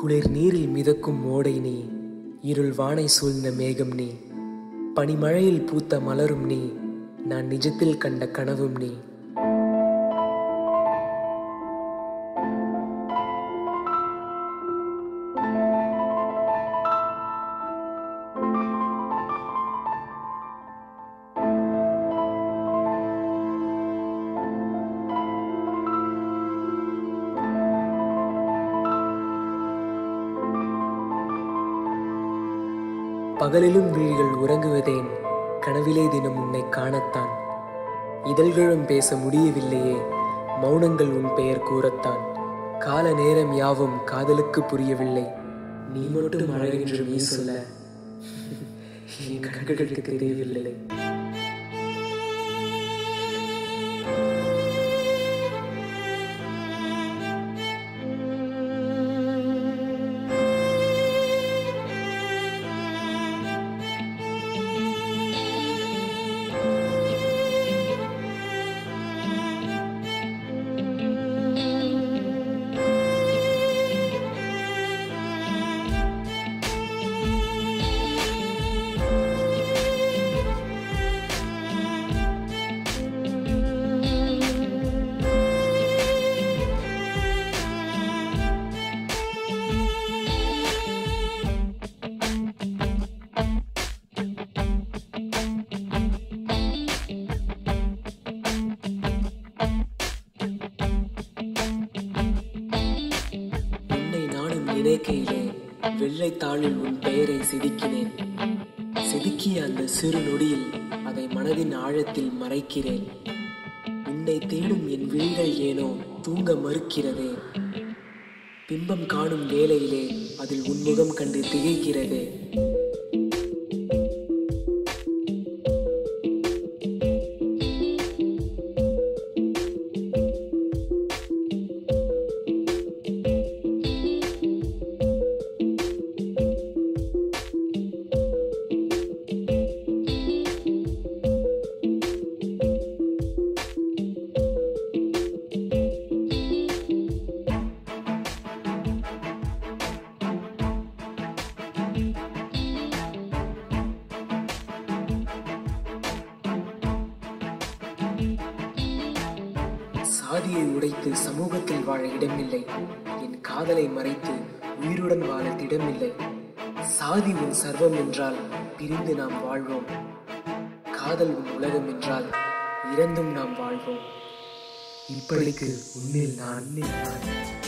குளிர் நீரில் மிதக்கும் ஓடை நீ இருள் வானை சூழ்ந்த மேகம் நீ பனிமழையில் பூத்த மலரும் நீ நான் நிஜத்தில் கண்ட கனவும் நீ பகலிலும் விழிகள் உறங்குவதேன் கனவிலே தினம் உன்னை காணத்தான் இதழ்களும் பேச முடியவில்லையே மௌனங்கள் உன் பெயர் கூறத்தான் கால நேரம் யாவும் காதலுக்கு புரியவில்லை நீ மட்டும் அழகென்று நீ சொல்ல என் கண்களுக்கு தெரியவில்லை உன்னை நானும் நினைக்கையிலே வெள்ளை தாளில் உன் பெயரை செதுக்கினேன் செதுக்கிய அந்த சிறு நொடியில் அதை மனதின் ஆழத்தில் மறைக்கிறேன் உன்னை தேடும் என் விழிகள் ஏனோ தூங்க மறுக்கிறதே பிம்பம் காணும் வேளையிலே அதில் உன்முகம் கண்டு திகைக்கிறதே சாதியை உடைத்து சமூகத்தில் வாழ இடமில்லை என் காதலை மறைத்து உயிருடன் வாழ திடமில்லை சாதி உன் சர்வம் என்றால் பிரிந்து நாம் வாழ்வோம் காதல் உன் உலகம் என்றால் இறந்தும் நாம் வாழ்வோம் இப்படிக்கு உன்னில் நான் உன்னில் நான்